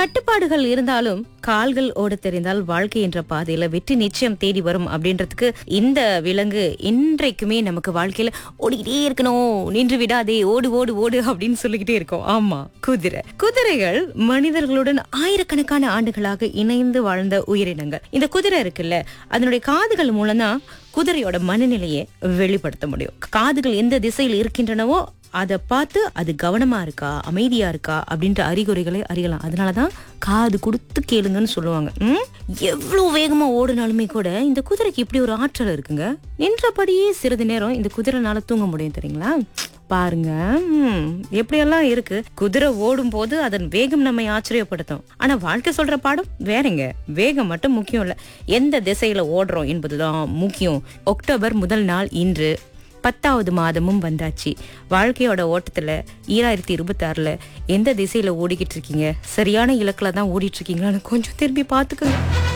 கட்டுப்பாடுகள் இருந்தாலும் கால்கள் ஓட தெரிந்தால் வாழ்க்கை என்ற பாதையில வெற்றி நிச்சயம் தேடி வரும் அப்படின்றதுக்கு இந்த விலங்கு இன்றைக்குமே நமக்கு வாழ்க்கையில ஓடிக்கிட்டே இருக்கணும் நின்று விடாதே ஓடு ஓடு ஓடு அப்படின்னு சொல்லிக்கிட்டே இருக்கோம் ஆமா குதிரை குதிரைகள் மனிதர்களுடன் ஆயிரக்கணக்கான ஆண்டுகளாக இணைந்து வாழ்ந்த உயிரினங்கள் இந்த குதிரை இருக்குல்ல அதனுடைய காதுகள் மூலம்தான் குதிரையோட மனநிலையை வெளிப்படுத்த முடியும் காதுகள் எந்த திசையில் இருக்கின்றனவோ அதை பார்த்து அது கவனமா இருக்கா அமைதியா இருக்கா அப்படின்ற அறிகுறிகளை அறியலாம் அதனாலதான் காது கொடுத்து கேளுங்கன்னு சொல்லுவாங்க ம்? எவ்வளவு வேகமா ஓடினாலுமே கூட இந்த குதிரைக்கு இப்படி ஒரு ஆற்றல் இருக்குங்க நின்றபடியே சிறிது நேரம் இந்த குதிரைனால தூங்க முடியும் தெரியுங்களா பாருங்க ம், எப்படியெல்லாம் இருக்கு குதிரை ஓடும் போது அதன் வேகம் நம்மை ஆச்சரியப்படுத்தும் ஆனா வாழ்க்கை சொல்ற பாடம் வேறங்க வேகம் மட்டும் முக்கியம் இல்ல எந்த திசையில ஓடுறோம் என்பதுதான் முக்கியம் அக்டோபர் முதல் நாள் இன்று பத்தாவது மாதமும் வந்தாச்சு வாழ்க்கையோட ஓட்டத்துல ஈராயிரத்தி இருபத்தி ஆறுல எந்த திசையில ஓடிக்கிட்டு இருக்கீங்க சரியான இலக்குல தான் ஓடிட்டு இருக்கீங்களான்னு கொஞ்சம் திரும்பி பாத்துக்கோங்க